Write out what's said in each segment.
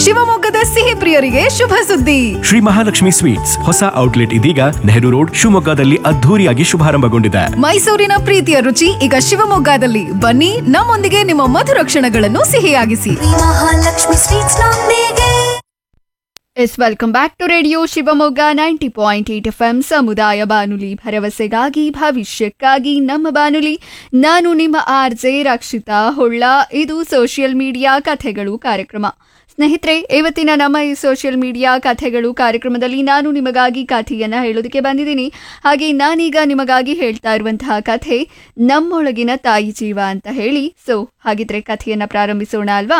ಶಿವಮೊಗ್ಗದ ಸಿಹಿ ಪ್ರಿಯರಿಗೆ ಶುಭ ಸುದ್ದಿ ಶ್ರೀ ಮಹಾಲಕ್ಷ್ಮಿ ಸ್ವೀಟ್ಸ್ ಹೊಸ ಔಟ್ಲೆಟ್ ಇದೀಗ ನೆಹರು ರೋಡ್ ಶಿವಮೊಗ್ಗದಲ್ಲಿ ಅದ್ಧೂರಿಯಾಗಿ ಶುಭಾರಂಭಗೊಂಡಿದೆ ಮೈಸೂರಿನ ಪ್ರೀತಿಯ ರುಚಿ ಈಗ ಶಿವಮೊಗ್ಗದಲ್ಲಿ ಬನ್ನಿ ನಮ್ಮೊಂದಿಗೆ ನಿಮ್ಮ ಮಧುರ ಕ್ಷಣಗಳನ್ನು ಸಿಹಿಯಾಗಿಸಿ ಮಹಾಲಕ್ಷ್ಮಿ ಸ್ವೀಟ್ಸ್ ನೊಂದಿಗೆ yes welcome back to radio Shivamogga ninety point eight F M ಸಮುದಾಯ ಬಾನುಲಿ ಭರವಸೆಗಾಗಿ ಭವಿಷ್ಯಕ್ಕಾಗಿ ನಮ್ಮ ಬಾನುಲಿ ನಾನು ನಿಮ್ಮ ಆರ್ ಜೆ ರಕ್ಷಿತಾ ಹೊಳ್ಳ ಇದು ಸೋಷಿಯಲ್ ಮೀಡಿಯಾ ಕಥೆಗಳು ಕಾರ್ಯಕ್ರಮ ಸ್ನೇಹಿತರೆ ಇವತ್ತಿನ ನಮ್ಮ ಈ ಸೋಷಿಯಲ್ ಮೀಡಿಯಾ ಕಥೆಗಳು ಕಾರ್ಯಕ್ರಮದಲ್ಲಿ ನಾನು ನಿಮಗಾಗಿ ಕಥೆಯನ್ನು ಹೇಳೋದಕ್ಕೆ ಬಂದಿದ್ದೀನಿ ಹಾಗೆ ನಾನೀಗ ನಿಮಗಾಗಿ ಹೇಳ್ತಾ ಇರುವಂತಹ ಕಥೆ ನಮ್ಮೊಳಗಿನ ತಾಯಿ ಜೀವ ಅಂತ ಹೇಳಿ ಸೊ ಹಾಗಿದ್ರೆ ಕಥೆಯನ್ನು ಪ್ರಾರಂಭಿಸೋಣ ಅಲ್ವಾ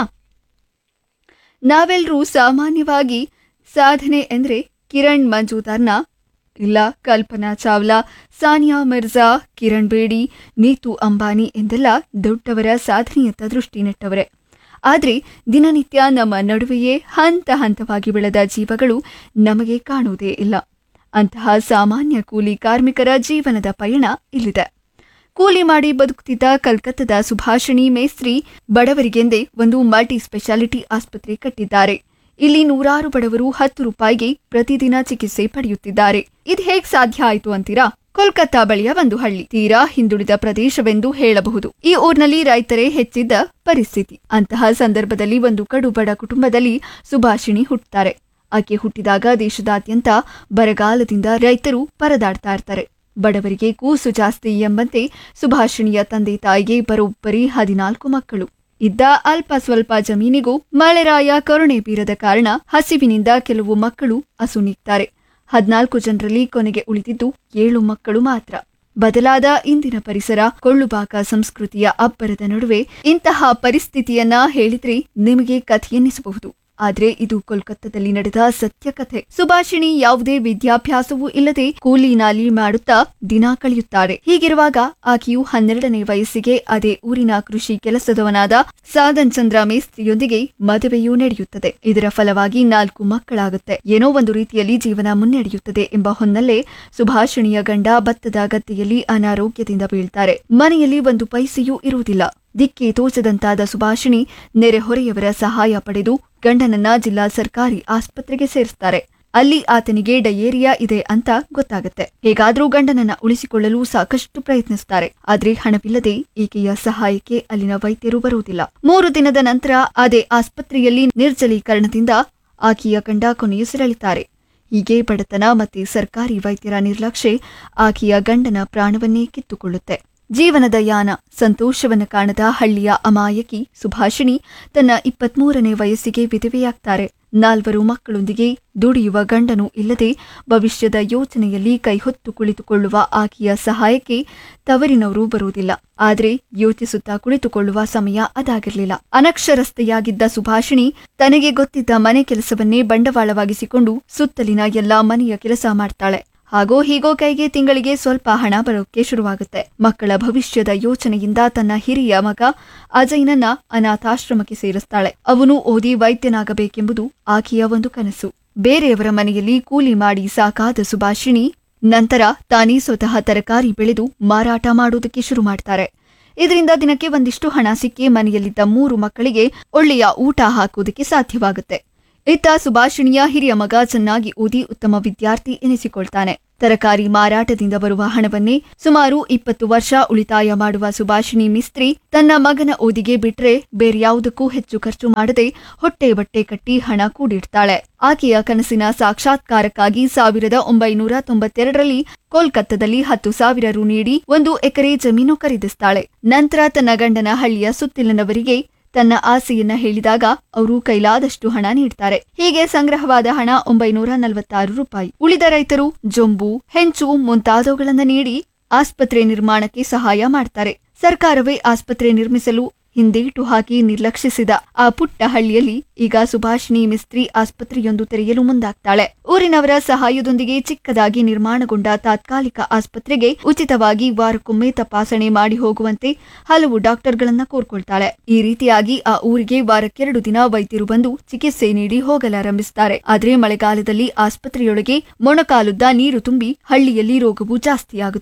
ನಾವೆಲ್ಲರೂ ಸಾಮಾನ್ಯವಾಗಿ ಸಾಧನೆ ಎಂದರೆ ಕಿರಣ್ ಮಂಜುದಾರ್ನ ಇಲ್ಲ ಕಲ್ಪನಾ ಚಾವ್ಲಾ ಸಾನಿಯಾ ಮಿರ್ಜಾ ಕಿರಣ್ ಬೇಡಿ ನೀತು ಅಂಬಾನಿ ಎಂದೆಲ್ಲ ದೊಡ್ಡವರ ಸಾಧನೆಯತ್ತ ದೃಷ್ಟಿ ನೆಟ್ಟವರೇ ಆದರೆ ದಿನನಿತ್ಯ ನಮ್ಮ ನಡುವೆಯೇ ಹಂತ ಹಂತವಾಗಿ ಬೆಳೆದ ಜೀವಗಳು ನಮಗೆ ಕಾಣುವುದೇ ಇಲ್ಲ ಅಂತಹ ಸಾಮಾನ್ಯ ಕೂಲಿ ಕಾರ್ಮಿಕರ ಜೀವನದ ಪಯಣ ಇಲ್ಲಿದೆ ಕೂಲಿ ಮಾಡಿ ಬದುಕುತ್ತಿದ್ದ ಕಲ್ಕತ್ತದ ಸುಭಾಷಿಣಿ ಮೇಸ್ತ್ರಿ ಬಡವರಿಗೆಂದೇ ಒಂದು ಮಲ್ಟಿ ಸ್ಪೆಷಾಲಿಟಿ ಆಸ್ಪತ್ರೆ ಕಟ್ಟಿದ್ದಾರೆ ಇಲ್ಲಿ ನೂರಾರು ಬಡವರು ಹತ್ತು ರೂಪಾಯಿಗೆ ಪ್ರತಿದಿನ ಚಿಕಿತ್ಸೆ ಪಡೆಯುತ್ತಿದ್ದಾರೆ ಇದು ಹೇಗ್ ಸಾಧ್ಯ ಆಯ್ತು ಅಂತೀರಾ ಕೋಲ್ಕತ್ತಾ ಬಳಿಯ ಒಂದು ಹಳ್ಳಿ ತೀರಾ ಹಿಂದುಳಿದ ಪ್ರದೇಶವೆಂದು ಹೇಳಬಹುದು ಈ ಊರಿನಲ್ಲಿ ರೈತರೇ ಹೆಚ್ಚಿದ್ದ ಪರಿಸ್ಥಿತಿ ಅಂತಹ ಸಂದರ್ಭದಲ್ಲಿ ಒಂದು ಕಡು ಬಡ ಕುಟುಂಬದಲ್ಲಿ ಸುಭಾಷಿಣಿ ಹುಟ್ಟುತ್ತಾರೆ ಆಕೆ ಹುಟ್ಟಿದಾಗ ದೇಶದಾದ್ಯಂತ ಬರಗಾಲದಿಂದ ರೈತರು ಪರದಾಡ್ತಾ ಇರ್ತಾರೆ ಬಡವರಿಗೆ ಕೂಸು ಜಾಸ್ತಿ ಎಂಬಂತೆ ಸುಭಾಷಿಣಿಯ ತಂದೆ ತಾಯಿಗೆ ಬರೋಬ್ಬರಿ ಹದಿನಾಲ್ಕು ಮಕ್ಕಳು ಇದ್ದ ಅಲ್ಪ ಸ್ವಲ್ಪ ಜಮೀನಿಗೂ ಮಳೆರಾಯ ಕರುಣೆ ಬೀರದ ಕಾರಣ ಹಸಿವಿನಿಂದ ಕೆಲವು ಮಕ್ಕಳು ಅಸುನೀಗ್ತಾರೆ ಹದಿನಾಲ್ಕು ಜನರಲ್ಲಿ ಕೊನೆಗೆ ಉಳಿದಿದ್ದು ಏಳು ಮಕ್ಕಳು ಮಾತ್ರ ಬದಲಾದ ಇಂದಿನ ಪರಿಸರ ಕೊಳ್ಳುಬಾಕ ಸಂಸ್ಕೃತಿಯ ಅಬ್ಬರದ ನಡುವೆ ಇಂತಹ ಪರಿಸ್ಥಿತಿಯನ್ನ ಹೇಳಿದ್ರೆ ನಿಮಗೆ ಕಥೆಯೆನ್ನಿಸಬಹುದು ಆದ್ರೆ ಇದು ಕೋಲ್ಕತ್ತಾದಲ್ಲಿ ನಡೆದ ಸತ್ಯ ಕಥೆ ಸುಭಾಷಿಣಿ ಯಾವುದೇ ವಿದ್ಯಾಭ್ಯಾಸವೂ ಇಲ್ಲದೆ ಕೂಲಿ ನಾಲಿ ಮಾಡುತ್ತಾ ದಿನ ಕಳೆಯುತ್ತಾರೆ ಹೀಗಿರುವಾಗ ಆಕೆಯು ಹನ್ನೆರಡನೇ ವಯಸ್ಸಿಗೆ ಅದೇ ಊರಿನ ಕೃಷಿ ಕೆಲಸದವನಾದ ಸಾಧನ್ ಚಂದ್ರ ಮೇಸ್ತ್ರಿಯೊಂದಿಗೆ ಮದುವೆಯೂ ನಡೆಯುತ್ತದೆ ಇದರ ಫಲವಾಗಿ ನಾಲ್ಕು ಮಕ್ಕಳಾಗುತ್ತೆ ಏನೋ ಒಂದು ರೀತಿಯಲ್ಲಿ ಜೀವನ ಮುನ್ನಡೆಯುತ್ತದೆ ಎಂಬ ಹೊನ್ನಲ್ಲೇ ಸುಭಾಷಿಣಿಯ ಗಂಡ ಭತ್ತದ ಗದ್ದೆಯಲ್ಲಿ ಅನಾರೋಗ್ಯದಿಂದ ಬೀಳ್ತಾರೆ ಮನೆಯಲ್ಲಿ ಒಂದು ಪೈಸೆಯೂ ಇರುವುದಿಲ್ಲ ದಿಕ್ಕಿ ತೋಚದಂತಾದ ಸುಭಾಷಿಣಿ ನೆರೆಹೊರೆಯವರ ಸಹಾಯ ಪಡೆದು ಗಂಡನನ್ನ ಜಿಲ್ಲಾ ಸರ್ಕಾರಿ ಆಸ್ಪತ್ರೆಗೆ ಸೇರಿಸ್ತಾರೆ ಅಲ್ಲಿ ಆತನಿಗೆ ಡಯೇರಿಯಾ ಇದೆ ಅಂತ ಗೊತ್ತಾಗುತ್ತೆ ಹೇಗಾದ್ರೂ ಗಂಡನನ್ನ ಉಳಿಸಿಕೊಳ್ಳಲು ಸಾಕಷ್ಟು ಪ್ರಯತ್ನಿಸುತ್ತಾರೆ ಆದ್ರೆ ಹಣವಿಲ್ಲದೆ ಈಕೆಯ ಸಹಾಯಕ್ಕೆ ಅಲ್ಲಿನ ವೈದ್ಯರು ಬರುವುದಿಲ್ಲ ಮೂರು ದಿನದ ನಂತರ ಅದೇ ಆಸ್ಪತ್ರೆಯಲ್ಲಿ ನಿರ್ಜಲೀಕರಣದಿಂದ ಆಕೆಯ ಗಂಡ ಕೊನೆಯುಸಿರೆಳಿತಾರೆ ಹೀಗೆ ಬಡತನ ಮತ್ತೆ ಸರ್ಕಾರಿ ವೈದ್ಯರ ನಿರ್ಲಕ್ಷ್ಯ ಆಕೆಯ ಗಂಡನ ಪ್ರಾಣವನ್ನೇ ಕಿತ್ತುಕೊಳ್ಳುತ್ತೆ ಜೀವನದ ಯಾನ ಸಂತೋಷವನ್ನ ಕಾಣದ ಹಳ್ಳಿಯ ಅಮಾಯಕಿ ಸುಭಾಷಿಣಿ ತನ್ನ ಇಪ್ಪತ್ಮೂರನೇ ವಯಸ್ಸಿಗೆ ವಿಧವೆಯಾಗ್ತಾರೆ ನಾಲ್ವರು ಮಕ್ಕಳೊಂದಿಗೆ ದುಡಿಯುವ ಗಂಡನು ಇಲ್ಲದೆ ಭವಿಷ್ಯದ ಯೋಚನೆಯಲ್ಲಿ ಕೈಹೊತ್ತು ಕುಳಿತುಕೊಳ್ಳುವ ಆಕೆಯ ಸಹಾಯಕ್ಕೆ ತವರಿನವರು ಬರುವುದಿಲ್ಲ ಆದರೆ ಯೋಚಿಸುತ್ತಾ ಕುಳಿತುಕೊಳ್ಳುವ ಸಮಯ ಅದಾಗಿರಲಿಲ್ಲ ಅನಕ್ಷರಸ್ಥೆಯಾಗಿದ್ದ ಸುಭಾಷಿಣಿ ತನಗೆ ಗೊತ್ತಿದ್ದ ಮನೆ ಕೆಲಸವನ್ನೇ ಬಂಡವಾಳವಾಗಿಸಿಕೊಂಡು ಸುತ್ತಲಿನ ಎಲ್ಲಾ ಮನೆಯ ಕೆಲಸ ಮಾಡ್ತಾಳೆ ಹಾಗೋ ಹೀಗೋ ಕೈಗೆ ತಿಂಗಳಿಗೆ ಸ್ವಲ್ಪ ಹಣ ಬರೋಕ್ಕೆ ಶುರುವಾಗುತ್ತೆ ಮಕ್ಕಳ ಭವಿಷ್ಯದ ಯೋಚನೆಯಿಂದ ತನ್ನ ಹಿರಿಯ ಮಗ ಅಜಯ್ನನ್ನ ಅನಾಥಾಶ್ರಮಕ್ಕೆ ಸೇರಿಸ್ತಾಳೆ ಅವನು ಓದಿ ವೈದ್ಯನಾಗಬೇಕೆಂಬುದು ಆಕೆಯ ಒಂದು ಕನಸು ಬೇರೆಯವರ ಮನೆಯಲ್ಲಿ ಕೂಲಿ ಮಾಡಿ ಸಾಕಾದ ಸುಭಾಷಿಣಿ ನಂತರ ತಾನೇ ಸ್ವತಃ ತರಕಾರಿ ಬೆಳೆದು ಮಾರಾಟ ಮಾಡುವುದಕ್ಕೆ ಶುರು ಮಾಡ್ತಾರೆ ಇದರಿಂದ ದಿನಕ್ಕೆ ಒಂದಿಷ್ಟು ಹಣ ಸಿಕ್ಕಿ ಮನೆಯಲ್ಲಿದ್ದ ಮೂರು ಮಕ್ಕಳಿಗೆ ಒಳ್ಳೆಯ ಊಟ ಹಾಕುವುದಕ್ಕೆ ಸಾಧ್ಯವಾಗುತ್ತೆ ಇತ್ತ ಸುಭಾಷಿಣಿಯ ಹಿರಿಯ ಮಗ ಚೆನ್ನಾಗಿ ಓದಿ ಉತ್ತಮ ವಿದ್ಯಾರ್ಥಿ ಎನಿಸಿಕೊಳ್ತಾನೆ ತರಕಾರಿ ಮಾರಾಟದಿಂದ ಬರುವ ಹಣವನ್ನೇ ಸುಮಾರು ಇಪ್ಪತ್ತು ವರ್ಷ ಉಳಿತಾಯ ಮಾಡುವ ಸುಭಾಷಿಣಿ ಮಿಸ್ತ್ರಿ ತನ್ನ ಮಗನ ಓದಿಗೆ ಬಿಟ್ರೆ ಬೇರ್ಯಾವುದಕ್ಕೂ ಹೆಚ್ಚು ಖರ್ಚು ಮಾಡದೆ ಹೊಟ್ಟೆ ಬಟ್ಟೆ ಕಟ್ಟಿ ಹಣ ಕೂಡಿಡ್ತಾಳೆ ಆಕೆಯ ಕನಸಿನ ಸಾಕ್ಷಾತ್ಕಾರಕ್ಕಾಗಿ ಸಾವಿರದ ಒಂಬೈನೂರ ತೊಂಬತ್ತೆರಡರಲ್ಲಿ ಕೋಲ್ಕತ್ತಾದಲ್ಲಿ ಹತ್ತು ಸಾವಿರ ರು ನೀಡಿ ಒಂದು ಎಕರೆ ಜಮೀನು ಖರೀದಿಸ್ತಾಳೆ ನಂತರ ತನ್ನ ಗಂಡನ ಹಳ್ಳಿಯ ಸುತ್ತಲಿನವರಿಗೆ ತನ್ನ ಆಸೆಯನ್ನ ಹೇಳಿದಾಗ ಅವರು ಕೈಲಾದಷ್ಟು ಹಣ ನೀಡ್ತಾರೆ ಹೀಗೆ ಸಂಗ್ರಹವಾದ ಹಣ ಒಂಬೈನೂರ ನಲವತ್ತಾರು ರೂಪಾಯಿ ಉಳಿದ ರೈತರು ಜೊಂಬು ಹೆಂಚು ಮುಂತಾದವುಗಳನ್ನ ನೀಡಿ ಆಸ್ಪತ್ರೆ ನಿರ್ಮಾಣಕ್ಕೆ ಸಹಾಯ ಮಾಡ್ತಾರೆ ಸರ್ಕಾರವೇ ಆಸ್ಪತ್ರೆ ನಿರ್ಮಿಸಲು ಹಿಂದೇಟು ಹಾಕಿ ನಿರ್ಲಕ್ಷಿಸಿದ ಆ ಪುಟ್ಟ ಹಳ್ಳಿಯಲ್ಲಿ ಈಗ ಸುಭಾಷಿಣಿ ಮಿಸ್ತ್ರಿ ಆಸ್ಪತ್ರೆಯೊಂದು ತೆರೆಯಲು ಮುಂದಾಗ್ತಾಳೆ ಊರಿನವರ ಸಹಾಯದೊಂದಿಗೆ ಚಿಕ್ಕದಾಗಿ ನಿರ್ಮಾಣಗೊಂಡ ತಾತ್ಕಾಲಿಕ ಆಸ್ಪತ್ರೆಗೆ ಉಚಿತವಾಗಿ ವಾರಕ್ಕೊಮ್ಮೆ ತಪಾಸಣೆ ಮಾಡಿ ಹೋಗುವಂತೆ ಹಲವು ಡಾಕ್ಟರ್ಗಳನ್ನ ಕೋರ್ಕೊಳ್ತಾಳೆ ಈ ರೀತಿಯಾಗಿ ಆ ಊರಿಗೆ ವಾರಕ್ಕೆರಡು ದಿನ ವೈದ್ಯರು ಬಂದು ಚಿಕಿತ್ಸೆ ನೀಡಿ ಹೋಗಲಾರಂಭಿಸುತ್ತಾರೆ ಆದ್ರೆ ಮಳೆಗಾಲದಲ್ಲಿ ಆಸ್ಪತ್ರೆಯೊಳಗೆ ಮೊಣಕಾಲುದ್ದ ನೀರು ತುಂಬಿ ಹಳ್ಳಿಯಲ್ಲಿ ರೋಗವು ಜಾಸ್ತಿಯಾಗುತ್ತೆ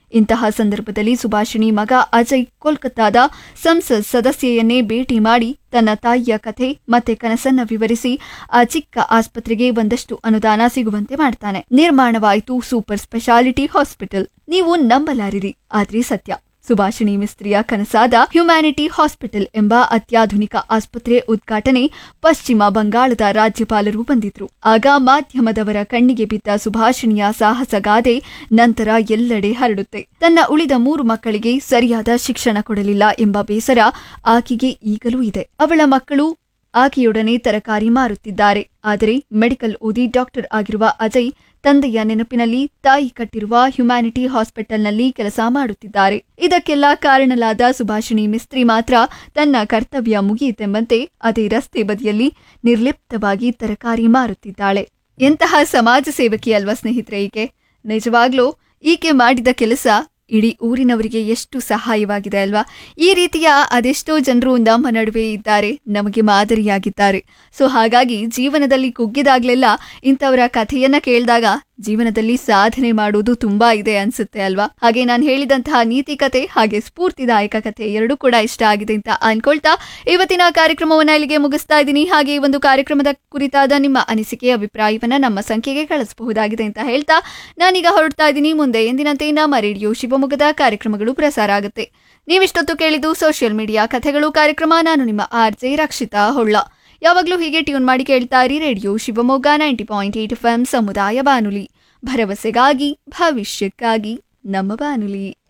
ಇಂತಹ ಸಂದರ್ಭದಲ್ಲಿ ಸುಭಾಷಿಣಿ ಮಗ ಅಜಯ್ ಕೋಲ್ಕತ್ತಾದ ಸಂಸತ್ ಸದಸ್ಯೆಯನ್ನೇ ಭೇಟಿ ಮಾಡಿ ತನ್ನ ತಾಯಿಯ ಕಥೆ ಮತ್ತೆ ಕನಸನ್ನ ವಿವರಿಸಿ ಆ ಚಿಕ್ಕ ಆಸ್ಪತ್ರೆಗೆ ಒಂದಷ್ಟು ಅನುದಾನ ಸಿಗುವಂತೆ ಮಾಡ್ತಾನೆ ನಿರ್ಮಾಣವಾಯಿತು ಸೂಪರ್ ಸ್ಪೆಷಾಲಿಟಿ ಹಾಸ್ಪಿಟಲ್ ನೀವು ನಂಬಲಾರಿರಿ ಆದ್ರೆ ಸತ್ಯ ಸುಭಾಷಿಣಿ ಮಿಸ್ತ್ರಿಯ ಕನಸಾದ ಹ್ಯುಮ್ಯಾನಿಟಿ ಹಾಸ್ಪಿಟಲ್ ಎಂಬ ಅತ್ಯಾಧುನಿಕ ಆಸ್ಪತ್ರೆ ಉದ್ಘಾಟನೆ ಪಶ್ಚಿಮ ಬಂಗಾಳದ ರಾಜ್ಯಪಾಲರು ಬಂದಿದ್ರು ಆಗ ಮಾಧ್ಯಮದವರ ಕಣ್ಣಿಗೆ ಬಿದ್ದ ಸುಭಾಷಿಣಿಯ ಸಾಹಸಗಾದೆ ನಂತರ ಎಲ್ಲೆಡೆ ಹರಡುತ್ತೆ ತನ್ನ ಉಳಿದ ಮೂರು ಮಕ್ಕಳಿಗೆ ಸರಿಯಾದ ಶಿಕ್ಷಣ ಕೊಡಲಿಲ್ಲ ಎಂಬ ಬೇಸರ ಆಕೆಗೆ ಈಗಲೂ ಇದೆ ಅವಳ ಮಕ್ಕಳು ಆಕೆಯೊಡನೆ ತರಕಾರಿ ಮಾರುತ್ತಿದ್ದಾರೆ ಆದರೆ ಮೆಡಿಕಲ್ ಓದಿ ಡಾಕ್ಟರ್ ಆಗಿರುವ ಅಜಯ್ ತಂದೆಯ ನೆನಪಿನಲ್ಲಿ ತಾಯಿ ಕಟ್ಟಿರುವ ಹ್ಯುಮ್ಯಾನಿಟಿ ಹಾಸ್ಪಿಟಲ್ನಲ್ಲಿ ಕೆಲಸ ಮಾಡುತ್ತಿದ್ದಾರೆ ಇದಕ್ಕೆಲ್ಲ ಕಾರಣಲಾದ ಸುಭಾಷಿಣಿ ಮಿಸ್ತ್ರಿ ಮಾತ್ರ ತನ್ನ ಕರ್ತವ್ಯ ಮುಗಿಯಿತೆಂಬಂತೆ ಅದೇ ರಸ್ತೆ ಬದಿಯಲ್ಲಿ ನಿರ್ಲಿಪ್ತವಾಗಿ ತರಕಾರಿ ಮಾರುತ್ತಿದ್ದಾಳೆ ಎಂತಹ ಸಮಾಜ ಸೇವಕಿ ಅಲ್ವಾ ಸ್ನೇಹಿತರೆ ಈಕೆ ನಿಜವಾಗ್ಲೂ ಈಕೆ ಮಾಡಿದ ಕೆಲಸ ಇಡೀ ಊರಿನವರಿಗೆ ಎಷ್ಟು ಸಹಾಯವಾಗಿದೆ ಅಲ್ವಾ ಈ ರೀತಿಯ ಅದೆಷ್ಟೋ ಜನರು ನಮ್ಮ ನಡುವೆ ಇದ್ದಾರೆ ನಮಗೆ ಮಾದರಿಯಾಗಿದ್ದಾರೆ ಸೊ ಹಾಗಾಗಿ ಜೀವನದಲ್ಲಿ ಕುಗ್ಗಿದಾಗ್ಲೆಲ್ಲ ಇಂಥವರ ಕಥೆಯನ್ನ ಕೇಳಿದಾಗ ಜೀವನದಲ್ಲಿ ಸಾಧನೆ ಮಾಡುವುದು ತುಂಬಾ ಇದೆ ಅನ್ಸುತ್ತೆ ಅಲ್ವಾ ಹಾಗೆ ನಾನು ಹೇಳಿದಂತಹ ನೀತಿ ಕತೆ ಹಾಗೆ ಸ್ಫೂರ್ತಿದಾಯಕ ಕಥೆ ಎರಡೂ ಕೂಡ ಇಷ್ಟ ಆಗಿದೆ ಅಂತ ಅನ್ಕೊಳ್ತಾ ಇವತ್ತಿನ ಕಾರ್ಯಕ್ರಮವನ್ನ ಇಲ್ಲಿಗೆ ಮುಗಿಸ್ತಾ ಇದ್ದೀನಿ ಹಾಗೆ ಈ ಒಂದು ಕಾರ್ಯಕ್ರಮದ ಕುರಿತಾದ ನಿಮ್ಮ ಅನಿಸಿಕೆ ಅಭಿಪ್ರಾಯವನ್ನ ನಮ್ಮ ಸಂಖ್ಯೆಗೆ ಕಳಿಸಬಹುದಾಗಿದೆ ಅಂತ ಹೇಳ್ತಾ ನಾನೀಗ ಹೊರಡ್ತಾ ಇದ್ದೀನಿ ಮುಂದೆ ಎಂದಿನಂತೆ ನಮ್ಮ ರೇಡಿಯೋ ಶಿವಮೊಗ್ಗದ ಕಾರ್ಯಕ್ರಮಗಳು ಪ್ರಸಾರ ಆಗುತ್ತೆ ನೀವಿಷ್ಟೊತ್ತು ಕೇಳಿದ್ದು ಸೋಷಿಯಲ್ ಮೀಡಿಯಾ ಕಥೆಗಳು ಕಾರ್ಯಕ್ರಮ ನಾನು ನಿಮ್ಮ ಆರ್ ಜೆ ರಕ್ಷಿತಾ ಹೊಳ್ಳ ಯಾವಾಗಲೂ ಹೀಗೆ ಟ್ಯೂನ್ ಮಾಡಿ ಕೇಳ್ತಾ ಇರಿ radio Shivamogga ninety point eight F ಸಮುದಾಯ ಬಾನುಲಿ ಭರವಸೆಗಾಗಿ ಭವಿಷ್ಯಕ್ಕಾಗಿ ನಮ್ಮ ಬಾನುಲಿ